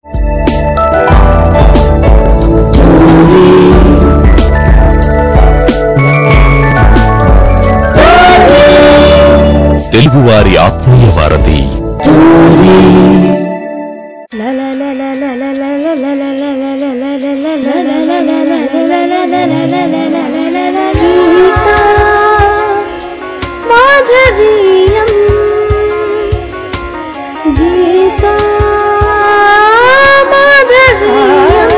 తెలుగువారి ఆత్మీయ వారధి మాధవీయం గీతా మాధవీయం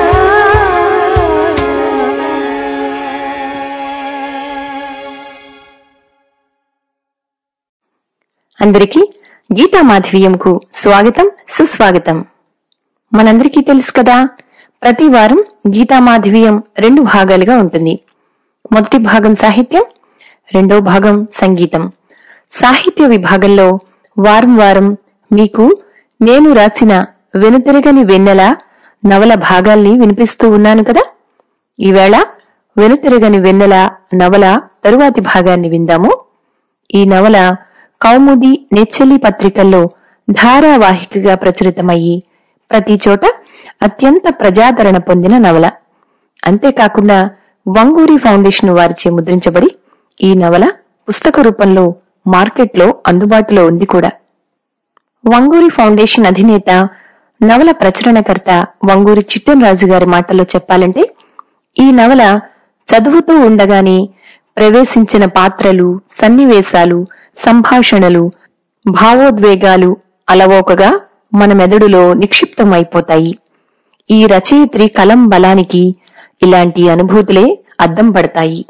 అందరికీ గీతా మాధవీయంకు స్వాగతం సుస్వాగతం మనందరికీ తెలుసు కదా ప్రతి వారం గీతా మాధవీయం రెండు భాగాలుగా ఉంటుంది మొదటి భాగం సాహిత్యం రెండో భాగం సంగీతం సాహిత్య విభాగంలో వారం వారం మీకు నేను రాసిన వెనుతిరగని వెన్నెల నవల భాగాల్ని వినిపిస్తూ ఉన్నాను కదా ఈవేళ వెనుతిరగని వెన్నెల నవల తరువాతి భాగాన్ని విందాము ఈ నవల కౌముది నెచ్చెలి పత్రికల్లో ధారావాహికగా ప్రచురితమయ్యి ప్రతి చోట అత్యంత ప్రజాదరణ పొందిన నవల అంతేకాకుండా వంగూరి ఫౌండేషన్ వారిచే ముద్రించబడి ఈ నవల పుస్తక రూపంలో మార్కెట్లో అందుబాటులో ఉంది కూడా వంగూరి ఫౌండేషన్ అధినేత నవల ప్రచురణకర్త వంగూరి చిట్టెనరాజు గారి మాటల్లో చెప్పాలంటే ఈ నవల చదువుతూ ఉండగానే ప్రవేశించిన పాత్రలు సన్నివేశాలు సంభాషణలు భావోద్వేగాలు అలవోకగా మన మెదడులో నిక్షిప్తమైపోతాయి ఈ రచయిత్రి కలం బలానికి ఇలాంటి అనుభూతులే అద్దం పడతాయి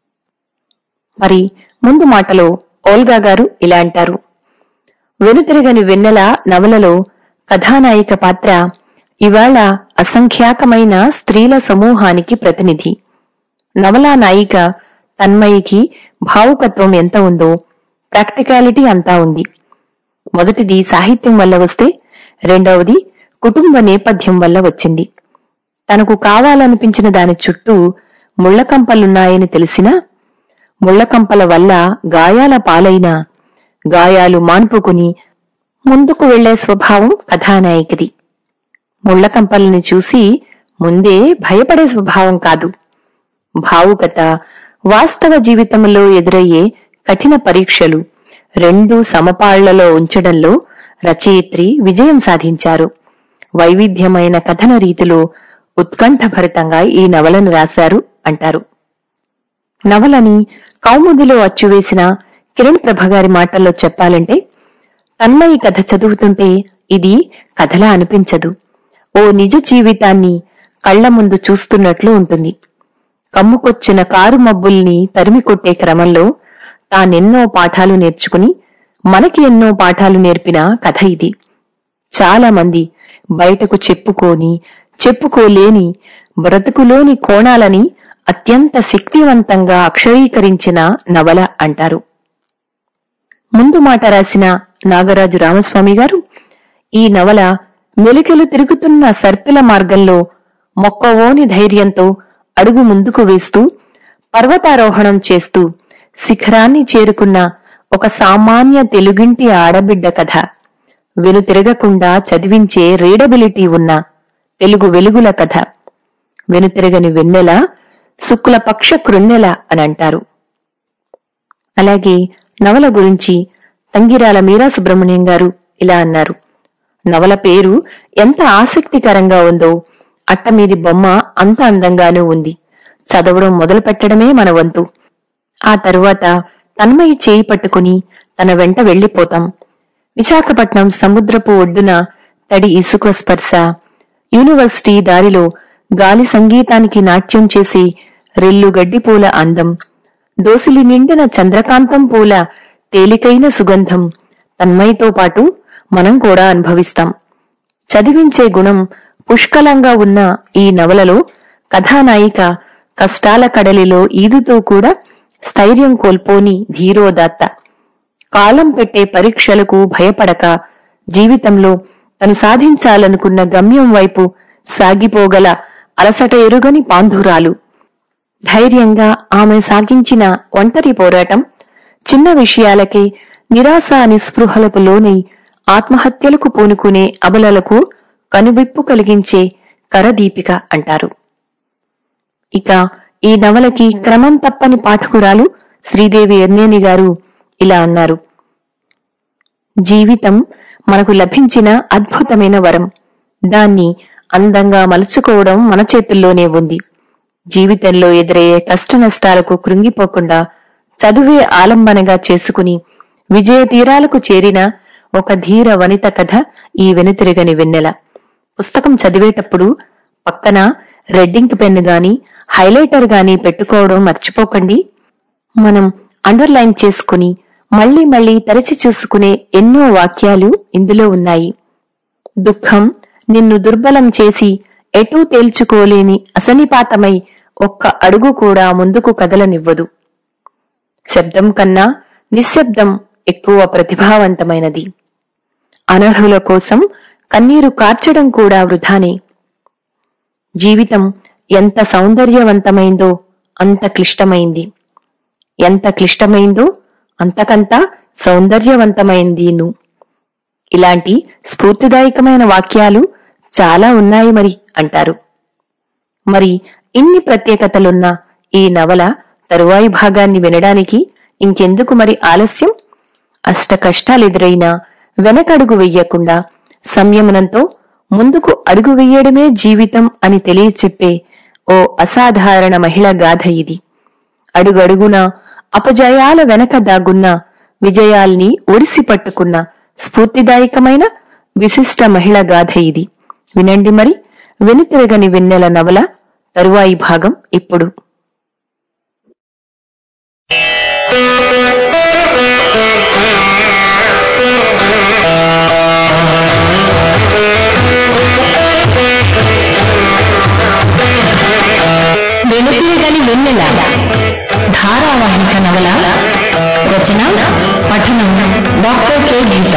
మరి ముందు మాటలో ఓల్గా గారు ఇలా అంటారు వెనుతిరగని వెన్నెల నవలలో కథానాయిక పాత్ర ఇవాళ అసంఖ్యాకమైన స్త్రీల సమూహానికి ప్రతినిధి నవలా నాయిక తన్మయికి భావుకత్వం ఎంత ఉందో ప్రాక్టికాలిటీ అంతా ఉంది మొదటిది సాహిత్యం వల్ల వస్తే రెండవది కుటుంబ నేపథ్యం వల్ల వచ్చింది తనకు కావాలనిపించిన దాని చుట్టూ ముళ్లకంపలున్నాయని తెలిసినా ముళ్లకంపల వల్ల గాయాల పాలైన గాయాలు మాన్పుకుని ముందుకు వెళ్లే స్వభావం కథానాయకిది ముళ్లకంపల్ని చూసి ముందే భయపడే స్వభావం కాదు భావుకత వాస్తవ జీవితంలో ఎదురయ్యే కఠిన పరీక్షలు రెండు సమపాళ్లలో ఉంచడంలో రచయిత్రి విజయం సాధించారు వైవిధ్యమైన కథన రీతిలో ఉత్కంఠభరితంగా ఈ నవలను రాశారు అంటారు నవలని కౌముదిలో అచ్చువేసిన కిరణ్ ప్రభ గారి మాటల్లో చెప్పాలంటే తన్మయి కథ చదువుతుంటే ఇది కథలా అనిపించదు ఓ నిజ జీవితాన్ని కళ్ల ముందు చూస్తున్నట్లు ఉంటుంది కమ్ముకొచ్చిన కారు మబ్బుల్ని తరిమి కొట్టే క్రమంలో తానెన్నో పాఠాలు నేర్చుకుని మనకి ఎన్నో పాఠాలు నేర్పిన కథ ఇది చాలా మంది బయటకు చెప్పుకోని చెప్పుకోలేని బ్రతుకులోని కోణాలని అత్యంత శక్తివంతంగా అక్షరీకరించిన నవల అంటారు ముందు మాట రాసిన నాగరాజు రామస్వామి గారు ఈ నవల మెలికలు తిరుగుతున్న సర్పిల మార్గంలో మొక్కవోని ధైర్యంతో అడుగు ముందుకు వేస్తూ పర్వతారోహణం చేస్తూ శిఖరాన్ని చేరుకున్న ఒక సామాన్య తెలుగింటి ఆడబిడ్డ కథ వెనుతిరగకుండా చదివించే రీడబిలిటీ ఉన్న తెలుగు వెలుగుల కథ వెనుతిరగని వెన్నెల శుక్లపక్ష కృన్నెల అని అంటారు అలాగే నవల గురించి తంగిరాల మీరా సుబ్రహ్మణ్యం గారు ఇలా అన్నారు నవల పేరు ఎంత ఆసక్తికరంగా ఉందో అట్టమీది బొమ్మ అంత అందంగానూ ఉంది చదవడం మొదలు పెట్టడమే మన వంతు ఆ తరువాత తన్మయి చేయి పట్టుకుని తన వెంట వెళ్లిపోతాం విశాఖపట్నం సముద్రపు ఒడ్డున తడి ఇసుక స్పర్శ యూనివర్సిటీ దారిలో గాలి సంగీతానికి నాట్యం చేసి రెల్లు గడ్డిపూల అందం దోసిలి నిండిన చంద్రకాంతం పూల తేలికైన సుగంధం తన్మయితో పాటు మనం కూడా అనుభవిస్తాం చదివించే గుణం పుష్కలంగా ఉన్న ఈ నవలలో కథానాయిక కష్టాల కడలిలో ఈదుతూ కూడా స్థైర్యం కోల్పోని ధీరోదాత్త కాలం పెట్టే పరీక్షలకు భయపడక జీవితంలో తను సాధించాలనుకున్న గమ్యం వైపు సాగిపోగల అలసట ఎరుగని పాంధురాలు ధైర్యంగా ఆమె సాగించిన ఒంటరి పోరాటం చిన్న విషయాలకే నిరాశ నిస్పృహలకు లోనై ఆత్మహత్యలకు పూనుకునే అబలలకు కనువిప్పు కలిగించే కరదీపిక అంటారు ఇక ఈ నవలకి క్రమం తప్పని పాఠకురాలు శ్రీదేవి ఎర్నేని గారు ఇలా అన్నారు జీవితం మనకు లభించిన అద్భుతమైన వరం దాన్ని అందంగా మలుచుకోవడం మన చేతుల్లోనే ఉంది జీవితంలో ఎదురయ్యే కష్టనష్టాలకు కృంగిపోకుండా చదువే ఆలంబనగా చేసుకుని విజయ తీరాలకు చేరిన ఒక ధీర వనిత కథ ఈ వెనుతిరగని వెన్నెల పుస్తకం చదివేటప్పుడు పక్కన రెడ్డింగ్ పెన్ను గాని హైలైటర్ గాని పెట్టుకోవడం మర్చిపోకండి మనం అండర్లైన్ చేసుకుని మళ్ళీ మళ్ళీ తరచి చూసుకునే ఎన్నో వాక్యాలు ఇందులో ఉన్నాయి దుఃఖం నిన్ను దుర్బలం చేసి ఎటూ తేల్చుకోలేని అసనిపాతమై ఒక్క అడుగు కూడా ముందుకు కదలనివ్వదు శబ్దం కన్నా నిశ్శబ్దం ఎక్కువ ప్రతిభావంతమైనది అనర్హుల కోసం కన్నీరు కార్చడం కూడా వృధానే జీవితం ఎంత సౌందర్యవంతమైందో అంత క్లిష్టమైంది ఎంత క్లిష్టమైందో అంతకంతా సౌందర్యవంతమైందిను ఇలాంటి స్ఫూర్తిదాయకమైన వాక్యాలు చాలా ఉన్నాయి మరి అంటారు మరి ఇన్ని ప్రత్యేకతలున్న ఈ నవల తరువాయి భాగాన్ని వినడానికి ఇంకెందుకు మరి ఆలస్యం అష్ట కష్టాలెదురైనా వెనకడుగు వెయ్యకుండా సంయమనంతో ముందుకు అడుగు వెయ్యడమే జీవితం అని తెలియచెప్పే ఓ అసాధారణ మహిళ గాథ ఇది అడుగడుగున అపజయాల వెనక దాగున్న విజయాల్ని ఒడిసి పట్టుకున్న స్ఫూర్తిదాయకమైన విశిష్ట మహిళ గాథ ఇది వినండి మరి వెనుతిరగని వెన్నెల నవల తరువాయి భాగం ఇప్పుడు వెనుతిరగని వెన్నెల ధారావాహిక నవల రచన పఠనం డాక్టర్ కె గీత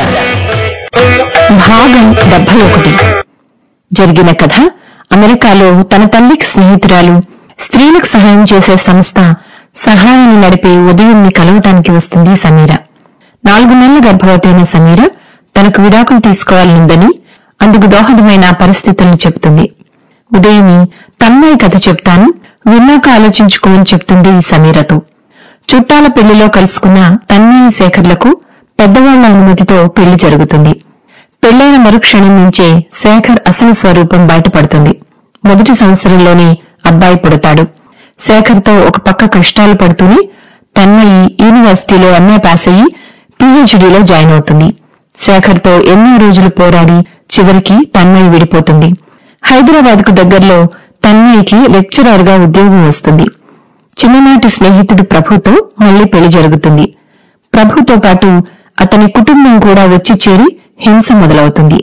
భాగం డెబ్బై ఒకటి జరిగిన కథ అమెరికాలో తన తల్లికి స్నేహితురాలు స్త్రీలకు సహాయం చేసే సంస్థ సహాయాన్ని నడిపే ఉదయంని కలవటానికి వస్తుంది సమీర నాలుగు నెలల గర్భవతి అయిన సమీర తనకు విడాకులు తీసుకోవాలనుందని అందుకు దోహదమైన పరిస్థితులను చెబుతుంది ఉదయమి తన్మయి కథ చెప్తాను విన్నాక ఆలోచించుకోమని చెప్తుంది సమీరతో చుట్టాల పెళ్లిలో కలుసుకున్న తన్మయి శేఖర్లకు పెద్దవాళ్ల అనుమతితో పెళ్లి జరుగుతుంది పెళ్లైన మరుక్షణం నుంచే శేఖర్ అసలు స్వరూపం బయటపడుతుంది మొదటి సంవత్సరంలోనే అబ్బాయి పుడతాడు శేఖర్తో ఒక పక్క కష్టాలు పడుతూనే తన్మయి యూనివర్సిటీలో ఎంఏ పాస్ అయ్యి పీహెచ్డీలో జాయిన్ అవుతుంది శేఖర్తో ఎన్నో రోజులు పోరాడి చివరికి తన్మయి విడిపోతుంది హైదరాబాద్ కు దగ్గరలో తన్మయికి లెక్చరర్ గా ఉద్యోగం వస్తుంది చిన్ననాటి స్నేహితుడు ప్రభుతో మళ్లీ పెళ్లి జరుగుతుంది ప్రభుతో పాటు అతని కుటుంబం కూడా వచ్చి చేరి హింస మొదలవుతుంది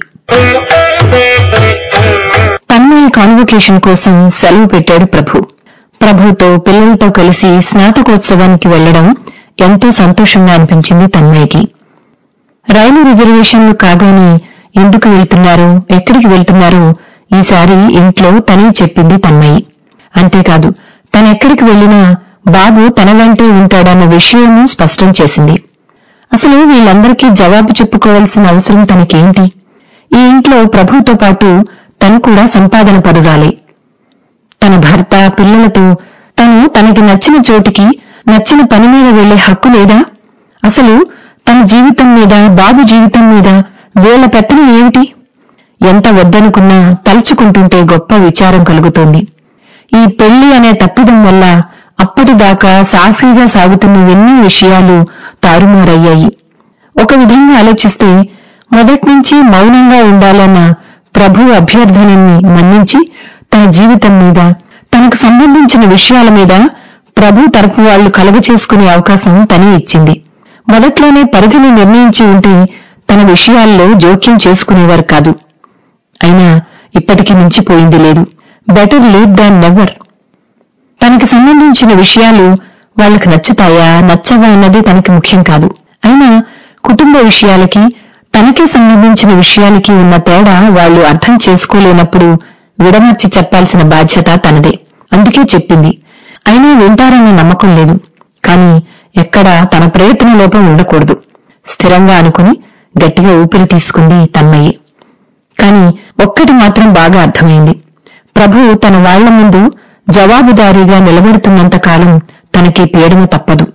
తన్మయ కాన్వొకేషన్ కోసం సెలవు పెట్టాడు ప్రభు ప్రభుతో పిల్లలతో కలిసి స్నాతకోత్సవానికి వెళ్లడం ఎంతో సంతోషంగా అనిపించింది తన్మయ్యకి రైలు రిజర్వేషన్లు కాగానే ఎందుకు వెళ్తున్నారు ఎక్కడికి వెళ్తున్నారు ఈసారి ఇంట్లో తనే చెప్పింది తన్మయి అంతేకాదు తనెక్కడికి వెళ్లినా బాబు తన వెంటే ఉంటాడన్న విషయము స్పష్టం చేసింది అసలు వీళ్ళందరికీ జవాబు చెప్పుకోవాల్సిన అవసరం తనకేంటి ఈ ఇంట్లో ప్రభుతో పాటు తను కూడా సంపాదన పరురాలే తన భర్త పిల్లలతో తను తనకి నచ్చిన చోటికి నచ్చిన పని మీద వెళ్లే హక్కు లేదా అసలు తన జీవితం మీద బాబు జీవితం మీద వేళ్ల పెత్తనం ఏమిటి ఎంత వద్దనుకున్నా తలుచుకుంటుంటే గొప్ప విచారం కలుగుతోంది ఈ పెళ్లి అనే తప్పిదం వల్ల అప్పటిదాకా సాఫీగా సాగుతున్న ఎన్నో విషయాలు తారుమారయ్యాయి ఒక విధంగా ఆలోచిస్తే మొదట్నుంచి మౌనంగా ఉండాలన్న ప్రభు అభ్యర్థనని మన్నించి తన జీవితం మీద తనకు సంబంధించిన విషయాల మీద ప్రభు తరపు వాళ్లు కలుగ చేసుకునే అవకాశం తనే ఇచ్చింది మొదట్లోనే పరిధిని నిర్ణయించి ఉంటే తన విషయాల్లో జోక్యం చేసుకునేవారు కాదు అయినా ఇప్పటికి మించిపోయింది లేదు బెటర్ లేట్ దాన్ నెవర్ తనకి సంబంధించిన విషయాలు వాళ్ళకి నచ్చుతాయా నచ్చవా అన్నది తనకి ముఖ్యం కాదు అయినా కుటుంబ విషయాలకి తనకే సంబంధించిన విషయాలకి ఉన్న తేడా వాళ్ళు అర్థం చేసుకోలేనప్పుడు విడమర్చి చెప్పాల్సిన బాధ్యత తనదే అందుకే చెప్పింది అయినా వింటారన్న నమ్మకం లేదు కాని ఎక్కడా తన ప్రయత్న లోపం ఉండకూడదు స్థిరంగా అనుకుని గట్టిగా ఊపిరి తీసుకుంది తన్మయ్యి కాని ఒక్కటి మాత్రం బాగా అర్థమైంది ప్రభువు తన వాళ్ల ముందు జవాబుదారీగా నిలబడుతున్నంత కాలం తనకి పీడన తప్పదు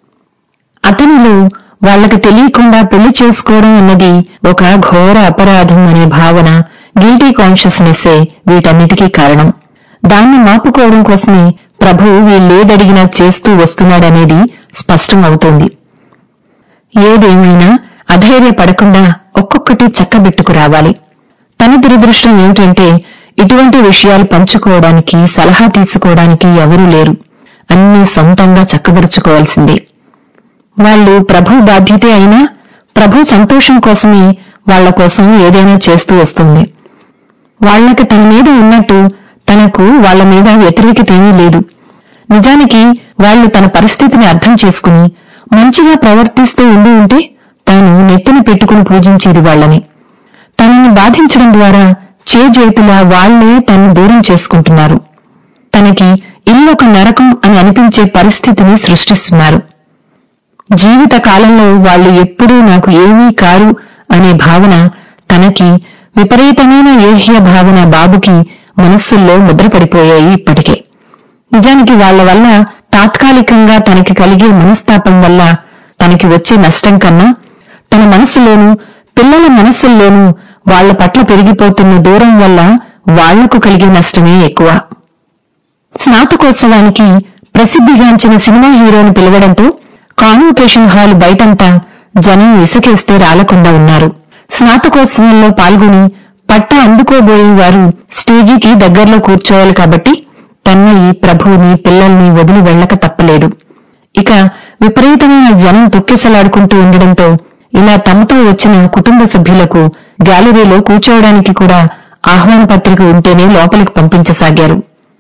అతనిలో వాళ్లకు తెలియకుండా పెళ్లి చేసుకోవడం అన్నది ఒక ఘోర అపరాధం అనే భావన గిల్టీ కాన్షియస్నెస్సే వీటన్నిటికీ కారణం దాన్ని మాపుకోవడం కోసమే ప్రభు వీళ్ళేదడిగినా చేస్తూ వస్తున్నాడనేది స్పష్టం అవుతోంది ఏదేమైనా అధైర్యపడకుండా ఒక్కొక్కటి చక్కబెట్టుకు రావాలి తన దురదృష్టం ఏమిటంటే ఇటువంటి విషయాలు పంచుకోవడానికి సలహా తీసుకోవడానికి ఎవరూ లేరు అన్నీ సొంతంగా చక్కబరుచుకోవాల్సిందే వాళ్ళు ప్రభు బాధ్యతే అయినా ప్రభు సంతోషం కోసమే వాళ్ల కోసం ఏదైనా చేస్తూ వస్తుంది వాళ్లకి తన మీద ఉన్నట్టు తనకు వాళ్ల మీద వ్యతిరేకత ఏమీ లేదు నిజానికి వాళ్ళు తన పరిస్థితిని అర్థం చేసుకుని మంచిగా ప్రవర్తిస్తూ ఉండి ఉంటే తాను నెత్తిన పెట్టుకుని పూజించేది వాళ్ళని తనని బాధించడం ద్వారా చేజేతులా వాళ్లే తనను దూరం చేసుకుంటున్నారు తనకి ఇల్లొక నరకం అని అనిపించే పరిస్థితిని సృష్టిస్తున్నారు జీవిత కాలంలో వాళ్ళు ఎప్పుడూ నాకు ఏమీ కారు అనే భావన తనకి విపరీతమైన ఏహ్య భావన బాబుకి మనస్సుల్లో ముద్రపడిపోయాయి ఇప్పటికే నిజానికి వాళ్ల వల్ల తాత్కాలికంగా తనకి కలిగే మనస్తాపం వల్ల తనకి వచ్చే నష్టం కన్నా తన మనస్సులోనూ పిల్లల మనస్సుల్లోనూ వాళ్ల పట్ల పెరిగిపోతున్న దూరం వల్ల వాళ్లకు కలిగే నష్టమే ఎక్కువ స్నాతకోత్సవానికి ప్రసిద్ధిగాంచిన సినిమా హీరోను పిలవడంతో కాన్వకేషన్ హాల్ బయటంతా జనం ఇసుకేస్తే రాలకుండా ఉన్నారు స్నాతకోత్సవంలో పాల్గొని పట్ట అందుకోబోయే వారు స్టేజీకి దగ్గరలో కూర్చోవాలి కాబట్టి తన్నయి ప్రభువుని పిల్లల్ని వదిలి వెళ్ళక తప్పలేదు ఇక విపరీతమైన జనం తొక్కిసలాడుకుంటూ ఉండడంతో ఇలా తమతో వచ్చిన కుటుంబ సభ్యులకు గ్యాలరీలో కూర్చోవడానికి కూడా ఆహ్వాన పత్రిక ఉంటేనే లోపలికి పంపించసాగారు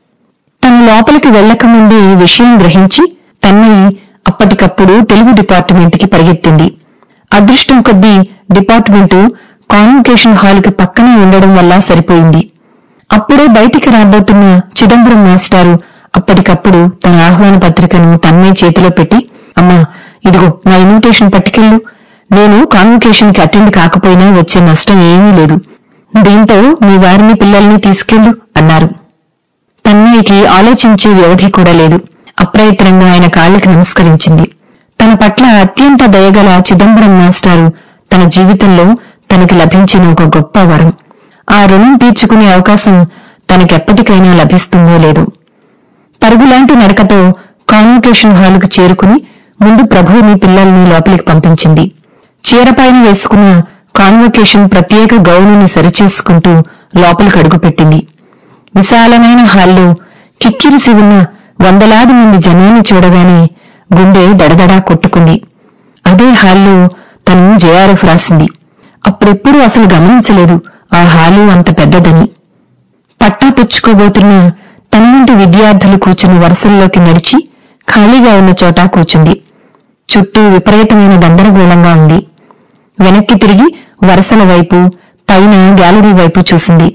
తను లోపలికి వెళ్లకముందే ఈ విషయం గ్రహించి తన్నయ్య అప్పటికప్పుడు తెలుగు డిపార్ట్మెంట్కి పరిగెత్తింది అదృష్టం కొద్దీ డిపార్ట్మెంటు కాన్వకేషన్ హాల్కి పక్కనే ఉండడం వల్ల సరిపోయింది అప్పుడే బయటికి రాబోతున్న చిదంబరం మాస్టారు అప్పటికప్పుడు తన ఆహ్వాన పత్రికను తన్మయ్య చేతిలో పెట్టి అమ్మా ఇదిగో నా ఇన్విటేషన్ పట్టుకెళ్ళు నేను కాన్వకేషన్ కి అటెండ్ కాకపోయినా వచ్చే నష్టం ఏమీ లేదు దీంతో మీ వారిని పిల్లల్ని తీసుకెళ్ళు అన్నారు తన్మయ్యకి ఆలోచించే వ్యవధి కూడా లేదు అప్రయత్నంగా ఆయన కాళ్లకి నమస్కరించింది తన పట్ల అత్యంత దయగల చిదంబరం మాస్టారు తన జీవితంలో తనకి లభించిన ఒక గొప్ప వరం ఆ రుణం తీర్చుకునే అవకాశం తనకెప్పటికైనా లభిస్తుందో లేదో పరుగులాంటి నడకతో కాన్వకేషన్ హాలుకు చేరుకుని ముందు ప్రభువుని పిల్లల్ని లోపలికి పంపించింది చీరపైన వేసుకున్న కాన్వకేషన్ ప్రత్యేక గౌనుని సరిచేసుకుంటూ లోపలికి అడుగుపెట్టింది విశాలమైన హాల్లో కిక్కిరిసి ఉన్న వందలాది మంది జనాన్ని చూడగానే గుండె దడదడా కొట్టుకుంది అదే హాల్లో తను జేఆర్ఎఫ్ రాసింది అప్పుడెప్పుడు అసలు గమనించలేదు ఆ హాలు అంత పెద్దదని పట్టా పుచ్చుకోబోతున్న తన వంటి విద్యార్థులు కూర్చుని వరుసల్లోకి నడిచి ఖాళీగా ఉన్న చోట కూర్చుంది చుట్టూ విపరీతమైన గందరగోళంగా ఉంది వెనక్కి తిరిగి వరసల వైపు పైన గ్యాలరీ వైపు చూసింది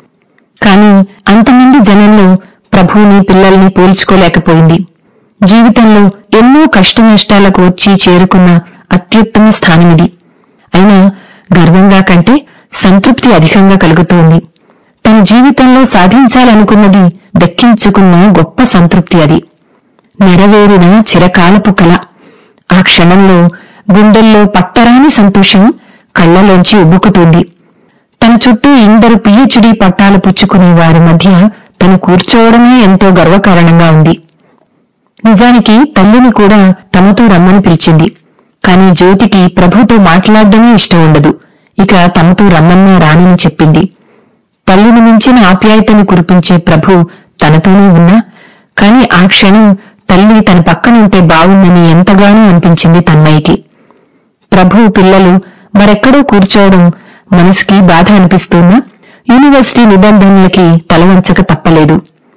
కాని అంతమంది జనంలో ప్రభువుని పిల్లల్ని పోల్చుకోలేకపోయింది జీవితంలో ఎన్నో కష్టనష్టాలకు వచ్చి చేరుకున్న అత్యుత్తమ స్థానమిది అయినా గర్వంగా కంటే సంతృప్తి అధికంగా కలుగుతోంది తన జీవితంలో సాధించాలనుకున్నది దక్కించుకున్న గొప్ప సంతృప్తి అది నెరవేరిన చిరకాలపు కల ఆ క్షణంలో గుండెల్లో పట్టరాని సంతోషం కళ్లలోంచి ఉబ్బుకుతుంది తన చుట్టూ ఇందరు పిహెచ్డీ పట్టాలు పుచ్చుకునే వారి మధ్య తను కూర్చోవడమే ఎంతో గర్వకారణంగా ఉంది నిజానికి తల్లిని కూడా తమతో రమ్మని పిలిచింది కాని జ్యోతికి ప్రభుతో మాట్లాడడమే ఇష్టం ఉండదు ఇక తమతో రమ్మన్నా రానని చెప్పింది తల్లిని మించిన ఆప్యాయతని కురిపించే ప్రభు తనతోనే ఉన్నా కాని ఆ క్షణం తల్లి తన పక్కనుంటే బావుందని ఎంతగానో అనిపించింది తన్మయ్యకి ప్రభు పిల్లలు మరెక్కడో కూర్చోవడం మనసుకి బాధ అనిపిస్తున్నా యూనివర్సిటీ నిబంధనలకి తలవంచక తప్పలేదు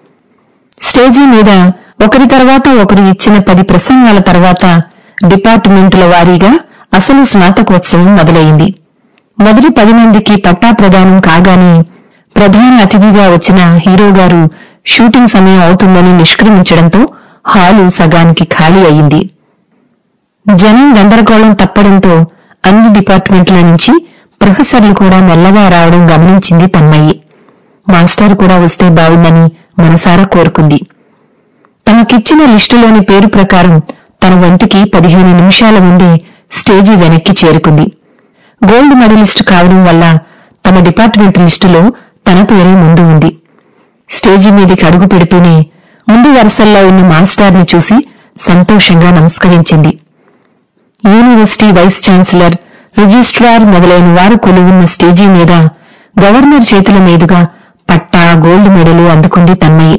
స్టేజీ మీద ఒకరి తర్వాత ఒకరు ఇచ్చిన పది ప్రసంగాల తర్వాత డిపార్ట్మెంటుల వారీగా అసలు స్నాతకోత్సవం మొదలైంది మొదటి పది మందికి పట్టా ప్రదానం కాగానే ప్రధాన అతిథిగా వచ్చిన హీరో గారు షూటింగ్ సమయం అవుతుందని నిష్క్రమించడంతో హాలు సగానికి ఖాళీ అయింది జనం గందరగోళం తప్పడంతో అన్ని డిపార్ట్మెంట్ల నుంచి ప్రొఫెసర్లు కూడా మెల్లగా రావడం గమనించింది తన్మయ్యి మాస్టర్ కూడా వస్తే బావుందని మనసారా కోరుకుంది తమకిచ్చిన లిస్టులోని పేరు ప్రకారం తన వంతుకి పదిహేను నిమిషాల ముందే స్టేజి వెనక్కి చేరుకుంది గోల్డ్ మెడలిస్ట్ కావడం వల్ల తమ డిపార్ట్మెంట్ లిస్టులో తన పేరే ముందు ఉంది స్టేజి మీదికి అడుగు పెడుతూనే ముందు వరుసల్లో ఉన్న మాస్టార్ని చూసి సంతోషంగా నమస్కరించింది యూనివర్సిటీ వైస్ ఛాన్సలర్ రిజిస్ట్రార్ మొదలైన వారు కొలువున్న స్టేజీ మీద గవర్నర్ చేతుల మీదుగా పట్టా గోల్డ్ మెడలు అందుకుంది తన్మయి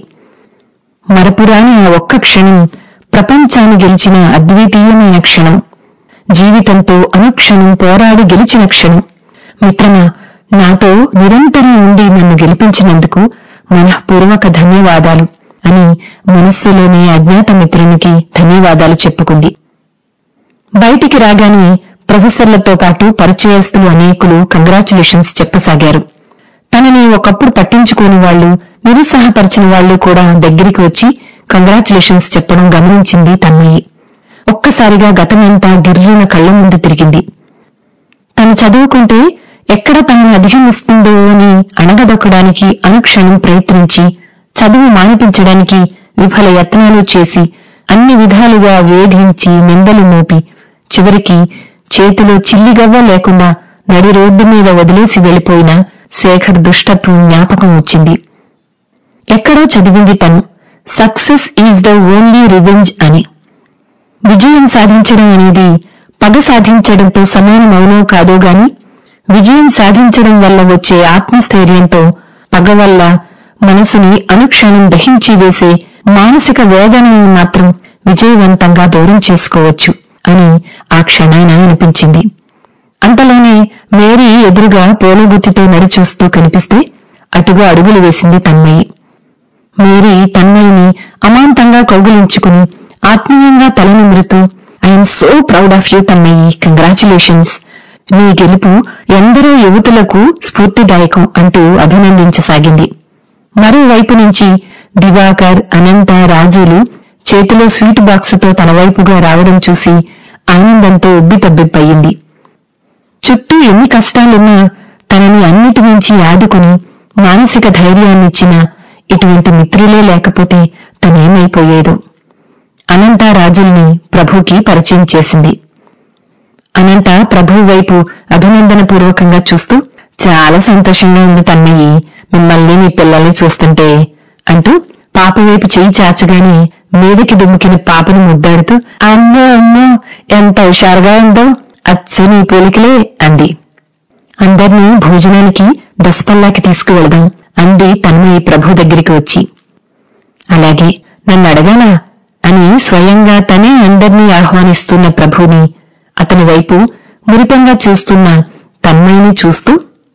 మరపురాని ఆ ఒక్క క్షణం ప్రపంచాన్ని గెలిచిన అద్వితీయమైన క్షణం జీవితంతో అనుక్షణం పోరాడి గెలిచిన క్షణం మిత్రమా నాతో నిరంతరం ఉండి నన్ను గెలిపించినందుకు మనఃపూర్వక ధన్యవాదాలు అని మనస్సులోని అజ్ఞాత మిత్రునికి ధన్యవాదాలు చెప్పుకుంది బయటికి రాగానే ప్రొఫెసర్లతో పాటు పరిచయస్తులు అనేకులు కంగ్రాచులేషన్స్ చెప్పసాగారు తనని ఒకప్పుడు పట్టించుకోని వాళ్లు నిరుత్సాహపరిచిన వాళ్లు కూడా దగ్గరికి వచ్చి కంగ్రాచులేషన్స్ చెప్పడం గమనించింది తన్మయి ఒక్కసారిగా గతమంతా గిర్రున కళ్ల ముందు తిరిగింది తను చదువుకుంటే ఎక్కడ తనను అధిగమిస్తుందో అని అణగదొక్కడానికి అనుక్షణం ప్రయత్నించి చదువు మానిపించడానికి విఫల యత్నాలు చేసి అన్ని విధాలుగా వేధించి నిందలు మోపి చివరికి చేతిలో చిల్లిగవ్వ లేకుండా నడి రోడ్డు మీద వదిలేసి వెళ్లిపోయిన శేఖర్ దుష్టత్వం జ్ఞాపకం వచ్చింది ఎక్కడో చదివింది తను success is the only revenge అని విజయం సాధించడం అనేది పగ సాధించడంతో సమానమవునో కాదో గాని విజయం సాధించడం వల్ల వచ్చే ఆత్మస్థైర్యంతో పగ వల్ల మనసుని అనుక్షణం దహించి వేసే మానసిక వేదనను మాత్రం విజయవంతంగా దూరం చేసుకోవచ్చు అని ఆ క్షణాన అనిపించింది అంతలోనే మేరీ ఎదురుగా పోలగుత్తితో నడిచూస్తూ కనిపిస్తే అటుగా అడుగులు వేసింది తన్మయి మేరీ తన్మయిని అమాంతంగా కౌగులించుకుని ఆత్మీయంగా తల నిమురుతూ I'm so proud of you Tanmayi congratulations నీ గెలుపు ఎందరో యువతులకు స్ఫూర్తిదాయకం అంటూ అభినందించసాగింది మరోవైపు నుంచి దివాకర్ అనంత రాజులు చేతిలో స్వీట్ బాక్సుతో తన వైపుగా రావడం చూసి ఆనందంతో ఉబ్బితబ్బిబ్బయింది చుట్టూ ఎన్ని కష్టాలున్నా తనని అన్నిటి నుంచి ఆదుకుని మానసిక ధైర్యాన్నిచ్చిన ఇటువంటి మిత్రులే లేకపోతే తనేమైపోయేదో అనంత రాజుల్ని ప్రభుకి పరిచయం చేసింది అనంత ప్రభు వైపు అభినందనపూర్వకంగా చూస్తూ చాలా సంతోషంగా ఉంది తన్నయ్యి మిమ్మల్ని మీ పిల్లల్ని చూస్తుంటే అంటూ పాప వైపు చేయి చాచగానే మీదకి దుమ్ముకిన పాపను ముద్దాడుతూ అమ్మో అమ్మో ఎంత హుషారుగా ఉందో అచ్చు నీ పోలికలే అంది అందర్నీ భోజనానికి దసపల్లాకి తీసుకువెళదాం అంది తన్మయి ప్రభు దగ్గరికి వచ్చి అలాగే నన్ను అడగాలా అని స్వయంగా తనే అందర్నీ ఆహ్వానిస్తున్న ప్రభుని అతని వైపు మురితంగా చూస్తున్న తన్మయిని చూస్తూ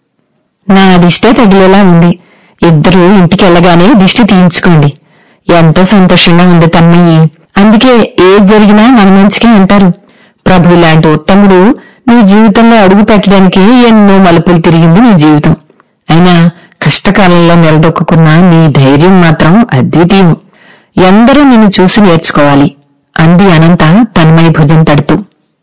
నా దిష్టే తగిలేలా ఉంది ఇద్దరూ ఇంటికెళ్లగానే దిష్టి తీయించుకోండి ఎంతో సంతోషంగా ఉంది తన్మయ్యి అందుకే ఏది జరిగినా మన మంచికే అంటారు ప్రభు లాంటి ఉత్తముడు నీ జీవితంలో అడుగు పెట్టడానికే ఎన్నో మలుపులు తిరిగింది నీ జీవితం అయినా కష్టకాలంలో నిలదొక్కున్న నీ ధైర్యం మాత్రం అద్వితీయం ఎందరూ నిన్ను చూసి నేర్చుకోవాలి అంది అనంత తన్మయ భుజం తడుతూ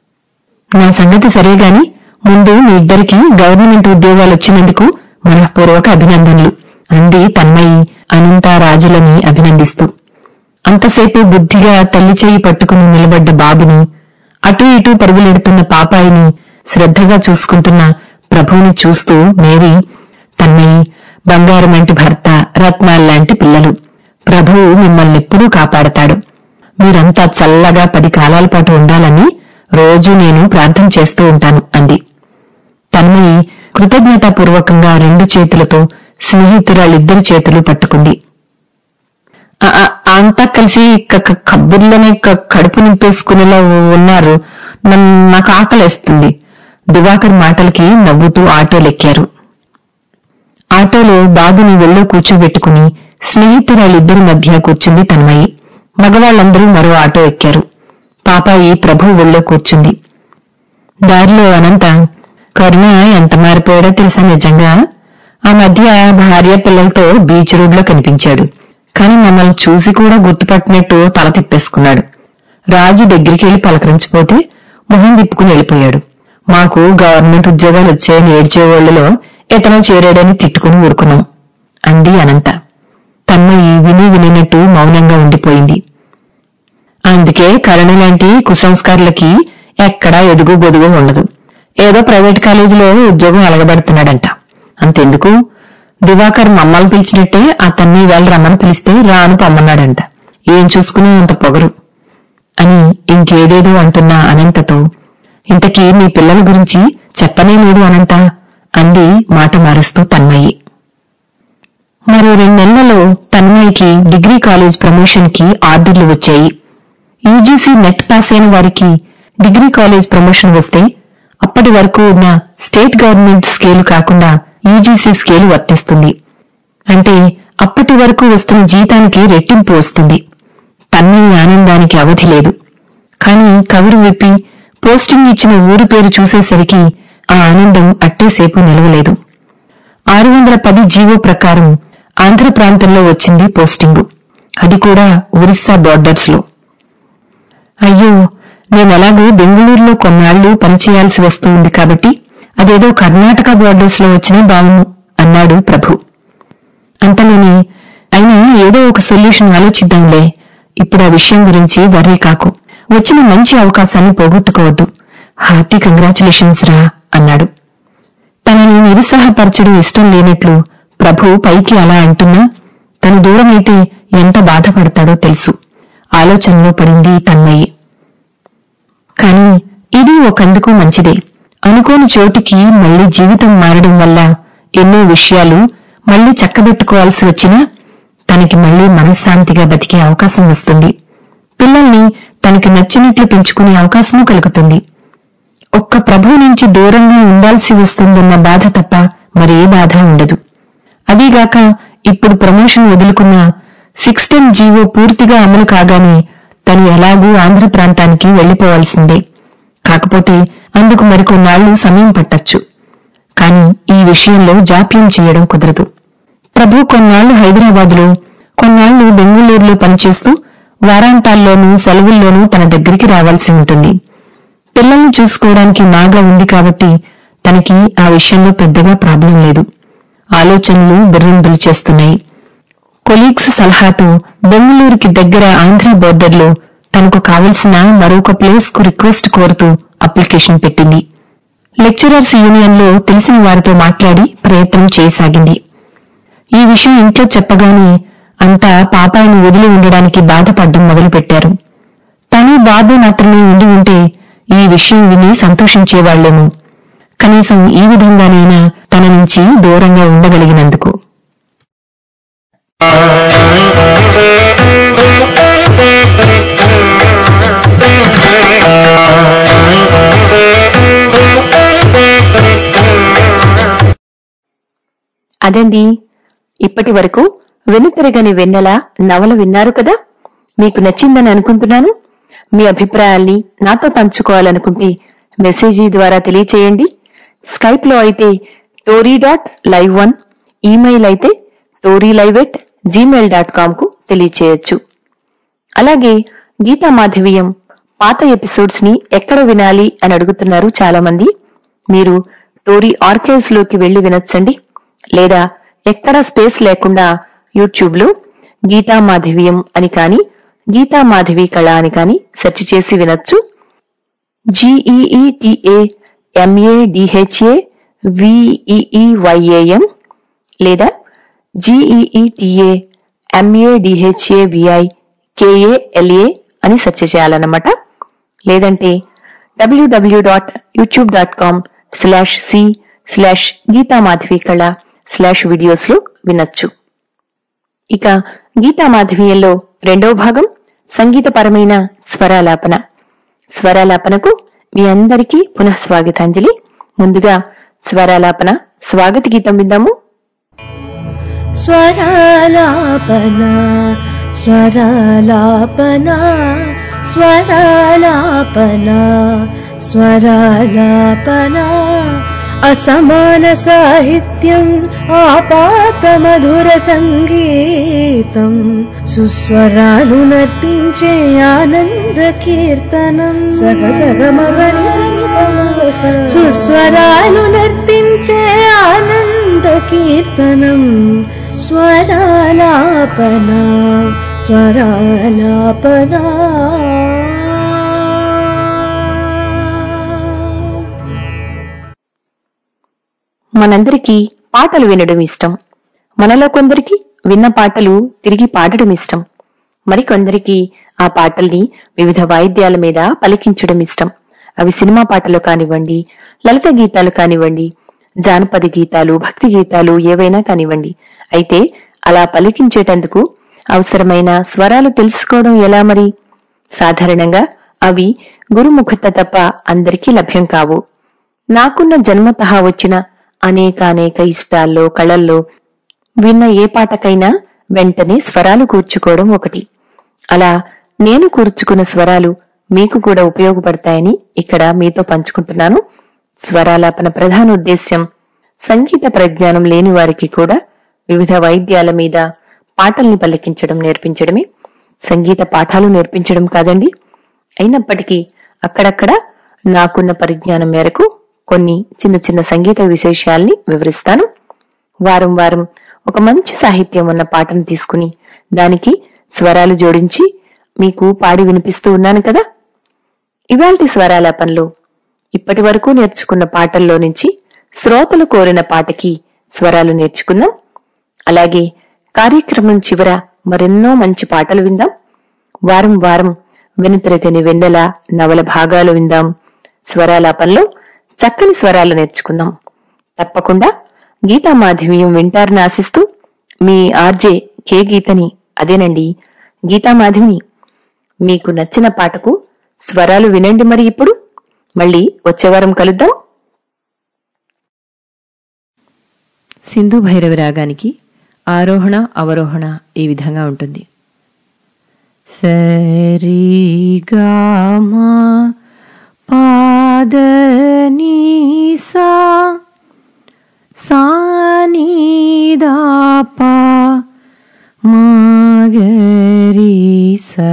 నా సంగతి సరే గాని ముందు మీ ఇద్దరికి గవర్నమెంట్ ఉద్యోగాలు వచ్చినందుకు మనఃపూర్వక అభినందనలు అంది తన్మయి అనంత రాజులని అభినందిస్తూ అంతసేపు బుద్ధిగా తల్లి చేయి పట్టుకుని నిలబడ్డ బాబుని అటూ ఇటూ పరుగులెడుతున్న పాపాయిని శ్రద్ధగా చూసుకుంటున్న ప్రభువుని చూస్తూ మేరీ తన్మయి బంగారమంటి భర్త రత్నాల్లాంటి పిల్లలు ప్రభువు మిమ్మల్నెప్పుడూ కాపాడతాడు మీరంతా చల్లగా పది కాలాల పాటు ఉండాలని రోజూ నేను ప్రార్థన చేస్తూ ఉంటాను అంది తన్మయి కృతజ్ఞతాపూర్వకంగా రెండు చేతులతో స్నేహితురాలిద్దరి చేతులు పట్టుకుంది ఆ- ఆ- అంతా కలిసి క- క- కబుర్లోనే క- కడుపు నింపేసుకునేలా ఉన్నారు నన్ను నాకు ఆకలేస్తుంది దివాకర్ మాటలకి నవ్వుతూ ఆటోలెక్కారు ఆటోలో బాబుని ఒళ్ళో కూర్చోబెట్టుకుని స్నేహితురాలిద్దరి మధ్య కూర్చుంది తన్మయి మగవాళ్లందరూ మరో ఆటో ఎక్కారు పాపాయి ప్రభు ఒళ్ళో కూర్చుంది దారిలో అనంత కరుణ ఎంత మారిపోయాడో తెలుసా నిజంగా ఆ మధ్య భార్య పిల్లలతో బీచ్ రోడ్లో కనిపించాడు కాని మమ్మల్ని చూసి కూడా గుర్తుపట్టినట్టు తల తిప్పేసుకున్నాడు రాజు దగ్గరికి వెళ్లి పలకరించిపోతే మొహం తిప్పుకుని వెళ్ళిపోయాడు మాకు గవర్నమెంట్ ఉద్యోగాలు వచ్చాయని ఏడ్చేవాళ్లలో ఇతను చేరాడని తిట్టుకుని ఊరుకున్నాం అంది అనంత తన్మయి విని వినినట్టు మౌనంగా ఉండిపోయింది అందుకే కరణి లాంటి కుసంస్కారులకి ఎక్కడా ఎదుగు బొదుగు ఉండదు ఏదో ప్రైవేట్ కాలేజీలో ఉద్యోగం అలగబడుతున్నాడంట అంతెందుకు దివాకర్ మమ్మల్ని పిలిచినట్టే అతన్ని వేళ రమ్మని పిలిస్తే రాను పొమ్మన్నాడంట ఏం చూసుకుని అంత పొగరు అని ఇంకేదేదో అంటున్న అనంతతో ఇంతకీ మీ పిల్లల గురించి చెప్పనే లేదు అనంత అంది మాట మారుస్తూ తన్మయి మరో రెండు నెలలలో తన్మయికి డిగ్రీ కాలేజ్ ప్రమోషన్ కి ఆర్డర్లు వచ్చాయి యూజీసీ నెట్ పాస్ అయిన వారికి డిగ్రీ కాలేజ్ ప్రమోషన్ వస్తే అప్పటి వరకు ఉన్న స్టేట్ గవర్నమెంట్ స్కేలు కాకుండా యూజీసీ స్కేలు వర్తిస్తుంది అంటే అప్పటి వరకు వస్తున్న జీతానికి రెట్టింపు వస్తుంది తన్మయి ఆనందానికి అవధి లేదు కాని కబురు విప్పి పోస్టింగ్ ఇచ్చిన ఊరి పేరు చూసేసరికి ఆ ఆనందం అట్టేసేపు నిలవలేదు ఆరు వందల పది జీవో ప్రకారం ఆంధ్ర ప్రాంతంలో వచ్చింది పోస్టింగు అది కూడా ఒరిస్సా బోర్డర్స్ లో అయ్యో నేనెలాగూ బెంగళూరులో కొన్నాళ్లు పనిచేయాల్సి వస్తుంది కాబట్టి అదేదో కర్ణాటక బోర్డర్స్ లో వచ్చినా బావును అన్నాడు ప్రభు అంతలోనే అయినా ఏదో ఒక సొల్యూషన్ ఆలోచిద్దాంలే ఇప్పుడు ఆ విషయం గురించి వర్రీ కాకు వచ్చిన మంచి అవకాశాన్ని పోగొట్టుకోవద్దు హార్టీ కంగ్రాచులేషన్స్ రా అన్నాడు తనని నిరుత్సాహపరచడం ఇష్టం లేనట్లు ప్రభు పైకి అలా అంటున్నా తను దూరమైతే ఎంత బాధపడతాడో తెలుసు ఆలోచనలో పడింది తన్మయ్యి కాని ఇది ఒకందుకు మంచిదే అనుకోని చోటికి మళ్లీ జీవితం మారడం వల్ల ఎన్నో విషయాలు మళ్లీ చక్కబెట్టుకోవాల్సి వచ్చినా తనకి మళ్లీ మనశ్శాంతిగా బతికే అవకాశం వస్తుంది పిల్లల్ని తనకి నచ్చినట్లు పెంచుకునే అవకాశమూ కలుగుతుంది ఒక్క ప్రభువు నుంచి దూరంగా ఉండాల్సి వస్తుందన్న బాధ తప్ప మరే బాధ ఉండదు అదీగాక ఇప్పుడు ప్రమోషన్ వదులుకున్న సిక్స్ టెన్ జీవో పూర్తిగా అమలు కాగానే తను ఎలాగూ ఆంధ్ర ప్రాంతానికి వెళ్లిపోవాల్సిందే కాకపోతే అందుకు మరికొన్నాళ్లు సమయం పట్టొచ్చు కాని ఈ విషయంలో జాప్యం చేయడం కుదరదు ప్రభు కొన్నాళ్లు హైదరాబాద్లో కొన్నాళ్లు బెంగళూరులో పనిచేస్తూ వారాంతాల్లోనూ సెలవుల్లోనూ తన దగ్గరికి రావాల్సి ఉంటుంది పిల్లల్ని చూసుకోవడానికి నాగా ఉంది కాబట్టి తనకి ఆ విషయంలో పెద్దగా ప్రాబ్లం లేదు ఆలోచనలు బిర్రిందులు చేస్తున్నాయి కొలీగ్స్ సలహాతో బెంగళూరుకి దగ్గర ఆంధ్ర బోర్డర్లో తనకు కావలసిన మరొక ప్లేస్ కు రిక్వెస్ట్ కోరుతూ అప్లికేషన్ పెట్టింది లెక్చరర్స్ యూనియన్లో తెలిసిన వారితో మాట్లాడి ప్రయత్నం చేయసాగింది ఈ విషయం ఇంట్లో చెప్పగానే అంతా పాపాయిని వదిలి ఉండడానికి బాధపడ్డం మొదలుపెట్టారు తను బాబు మాత్రమే ఉండి ఉంటే ఈ విషయం విని సంతోషించేవాళ్లేమో కనీసం ఈ విధంగానైనా తన నుంచి దూరంగా ఉండగలిగినందుకు అదండి ఇప్పటి వరకు వెనుతిరగని వెన్నెల నవల విన్నారు కదా మీకు నచ్చిందని అనుకుంటున్నాను మీ అభిప్రాయాల్ని నాతో పంచుకోవాలనుకుంటే మెసేజీ ద్వారా తెలియచేయండి స్కైప్ లో అయితే Tory dot live one email అయితే Tory live at Gmail dot com కు తెలియచేయొచ్చు అలాగే గీతా మాధవీయం పాత ఎపిసోడ్స్ ని ఎక్కడ వినాలి అని అడుగుతున్నారు చాలా మంది మీరు టోరీ ఆర్కైవ్స్ లోకి వెళ్లి వినొచ్చండి లేదా ఎక్కడ స్పేస్ లేకుండా యూట్యూబ్ లో గీతా మాధవీయం అని కాని గీతా మాధవి కళ అని కాని సెర్చ్ చేసి వినొచ్చు జీఈఈటిఏ ఎంఏడిహెచ్ఏ విఈఈవైఏఎం లేదా జీఈఈటిఏ ఎంఏడిహెచ్ఏ విఐ కేఏఎల్ఏ అని సెర్చ్ చేయాలన్నమాట లేదంటే WWW dot YouTube dot com slash C slash Geetha Madhavi Kala slash videos లో వినొచ్చు ఇక గీతా మాధవీయంలో రెండవ భాగం సంగీతపరమైన స్వరాలాపన స్వరాలాపనకు మీ అందరికీ పునః స్వాగతాంజలి ముందుగా స్వరాలాపన స్వాగత గీతం విందాము स्वरालापना स्वरालापना स्वरालापना स्वरालापना असमानसाहित्यम् आपातमधुरसङ्गीतम् सुस्वरानुनर्तिञ्चे आनन्दकीर्तनम् सग सगमवनि सनि సుస్వరాలు నర్తించే ఆనంద కీర్తనం స్వరాలాపన స్వరాలాపనా మనందరికీ పాటలు వినడం ఇష్టం మనలో కొందరికి విన్న పాటలు తిరిగి పాడడం ఇష్టం మరికొందరికి ఆ పాటల్ని వివిధ వాయిద్యాల మీద పలికించడం ఇష్టం అవి సినిమా పాటలు కానివ్వండి లలిత గీతాలు కానివ్వండి జానపద గీతాలు భక్తి గీతాలు ఏవైనా కానివ్వండి అయితే అలా పలికించేటందుకు అవసరమైన స్వరాలు తెలుసుకోవడం ఎలా మరి సాధారణంగా అవి గురుముఖత తప్ప అందరికీ లభ్యం కావు నాకున్న జన్మతః వచ్చిన అనేకానేక ఇష్టాల్లో కళల్లో విన్న ఏ పాటకైనా వెంటనే స్వరాలు కూర్చుకోవడం ఒకటి అలా నేను కూర్చుకున్న స్వరాలు మీకు కూడా ఉపయోగపడతాయని ఇక్కడ మీతో పంచుకుంటున్నాను స్వరాలాపన ప్రధాన ఉద్దేశ్యం సంగీత ప్రజ్ఞానం లేని వారికి కూడా వివిధ వైద్యాల మీద పాటల్ని పలికించడం నేర్పించడమే సంగీత పాఠాలు నేర్పించడం కాదండి అయినప్పటికీ అక్కడక్కడ నాకున్న పరిజ్ఞానం మేరకు కొన్ని చిన్న చిన్న సంగీత విశేషాల్ని వివరిస్తాను వారం వారం ఒక మంచి సాహిత్యం ఉన్న పాటను తీసుకుని దానికి స్వరాలు జోడించి మీకు పాడి వినిపిస్తూ ఉన్నాను కదా ఇవాల్టి స్వరాలాపనలో ఇప్పటి వరకు నేర్చుకున్న పాటల్లో నుంచి శ్రోతలు కోరిన పాటకి స్వరాలు నేర్చుకుందాం అలాగే కార్యక్రమం చివర మరెన్నో మంచి పాటలు విందాం వారం వారం వెనుతరగని వెన్నెల నవల భాగాలు విందాం స్వరాలాపనలో చక్కని స్వరాలు నేర్చుకుందాం తప్పకుండా గీతా మాధవ్యం వింటారని ఆశిస్తూ మీ ఆర్జే కే గీతని అదేనండి గీతా మాధవిని మీకు నచ్చిన పాటకు స్వరాలు వినండి మరి ఇప్పుడు మళ్ళీ వచ్చే వారం కలుద్దాం సింధు భైరవి రాగానికి ఆరోహణ అవరోహణ ఈ విధంగా ఉంటుంది సరిగామా పాదనీసా సానిదాపా మాగరీసా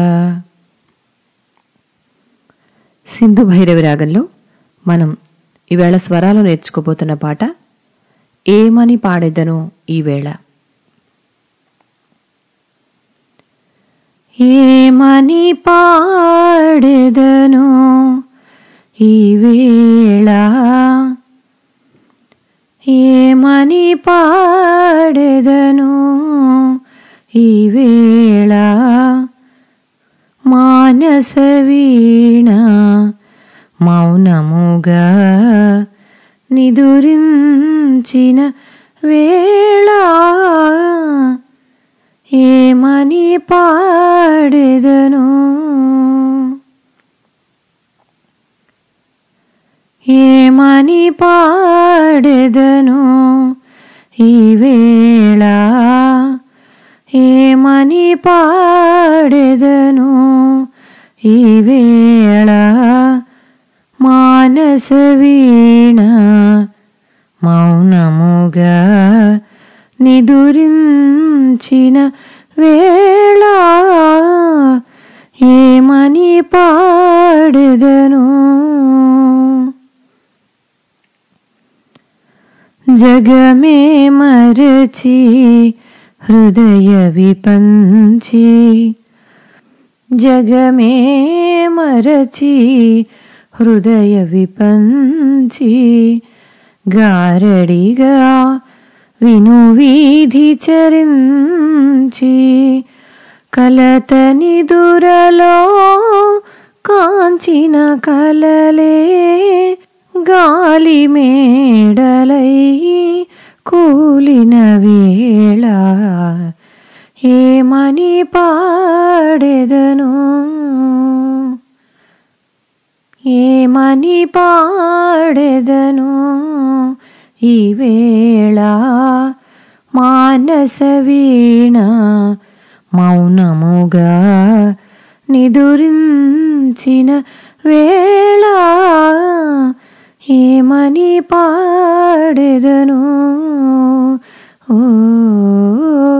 సింధు భైరవి రాగంలో మనం ఈవేళ స్వరాలు నేర్చుకోబోతున్న పాట ఏమని పాడెదను ఈవేళ ఏమని పాడెదను ఈవేళ ఏమని పాడెదను ఈవేళ మానస వీణ మౌనముగా నిదురించిన వేళ ఏమని పాడెదను ఏమని పాడెదను ఈవేళ ఏమని పాడెదను ఈవేళ మానస వీణ మౌనముగా నిదురించిన వేళ ఏమని పాడెదను జగమే మరచి హృదయ విపంచి జగమే మరచి హృదయ విపంచి గారడిగా విను వీధి చరించి కలతని దురలో కాంచిన కలలే గాలి మేడలై కూలిన వేళ ఏమని పాడెదను ఏమని పాడెదను ఈవేళ మానస వీణ మౌనముగా నిదురించిన వేళ ఏమని పాడెదను ఓ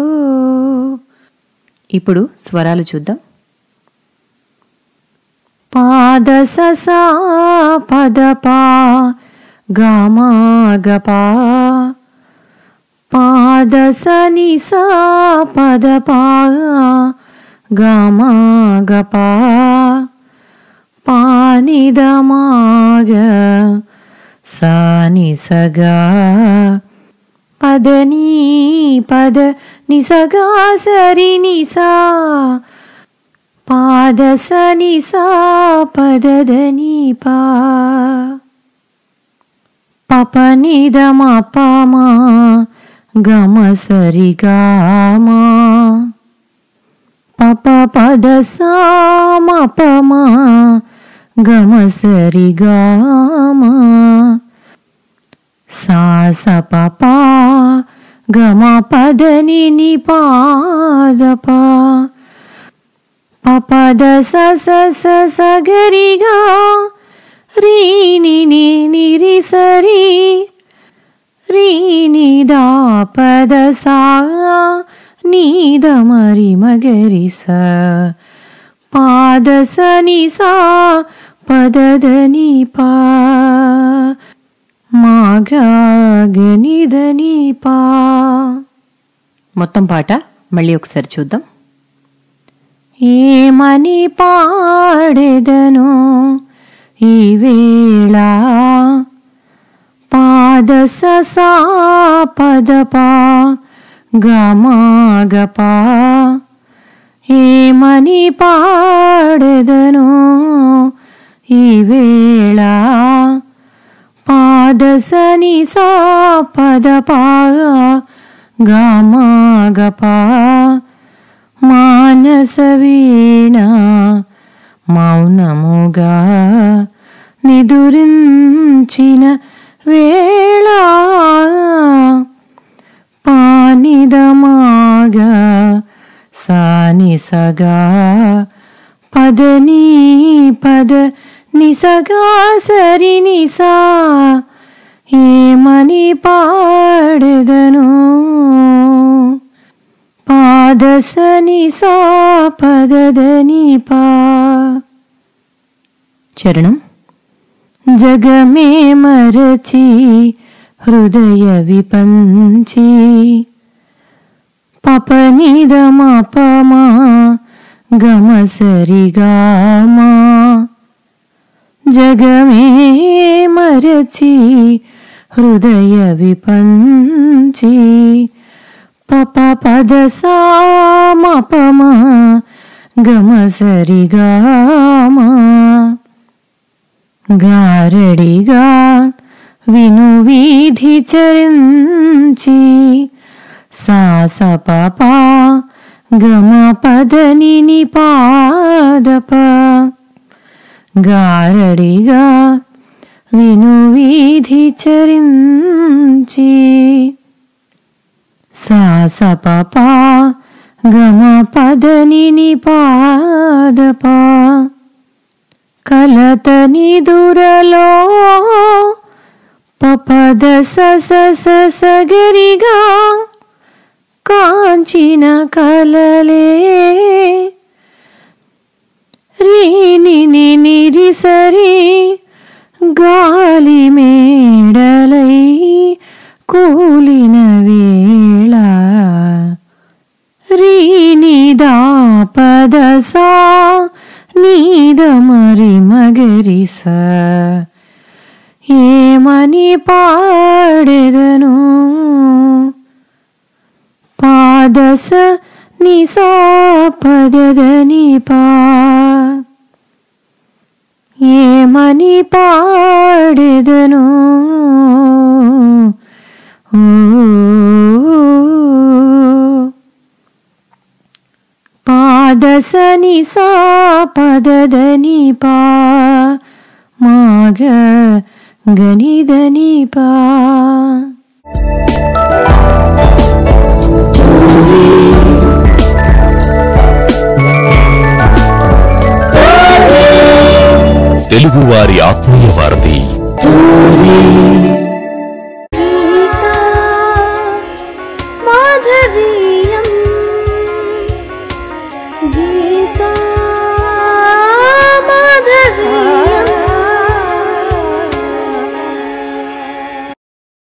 ఇప్పుడు స్వరాలు చూద్దాం పాద ససా పద పా గమా గపా పాద సని సా పద పా గమా గపా పానిదమాగ సాని సగా పదని పద నిసగా సరి నిసా పాద సని సా పదదని పా పపనిదమ పమా గమ సరి గామా పప పద సామ పమా గమ సరి గామా సా స పప గమ పదని ని పాద పా పపద స స స స గరిగా రీ ని ని ని రి సరి రీ ని దా పద సా నీ ద మరి మగరి స పాద స ని సా పద ద ని పా మాగా గని ద ని పా మొత్తం పాట మళ్ళీ ఒకసారి చూద్దాం ఏమని పాడెదను ఈ వేళ పాద ససా పద పా గమా గపా ఏమని పాడెదను ఈ వేళ పాద సని సా పద పా గమా గపా మానస వీణ మౌనముగా నిదురించిన వేళ పానిదమాగా సానిసగా పదని పద నిసగా సరి నిసా ఏమని పాడెదను పాదసని సా పదదని పా చరణం జగమే మరచి హృదయ విపంచి పపనిదమపమా గమ సరిగామా జగమే మరచి హృదయ విపంచి పప పద సామపమా గమ సరిగామా గారడిగా విను వీధి చరించి సాస పప గమ పదని ని పాదప గారడిగా విను వీధి చరించి సాస పప గమ పదని ని పాదప కలతని దురలో పపద స స సగరిగా కాంచిన కలలే రీని నిరి సరి గాలి మేడలై కూలిన వేళ రీనిదా పద సా నీద మరి మగరిస ఏమని పాడెదను పాదస నిసా పదదని పా ఏమని పాడెదను ఓ పాదసని సా పదదని పా మాగ గనిదని పా తెలుగువారి ఆత్మీయ వారధి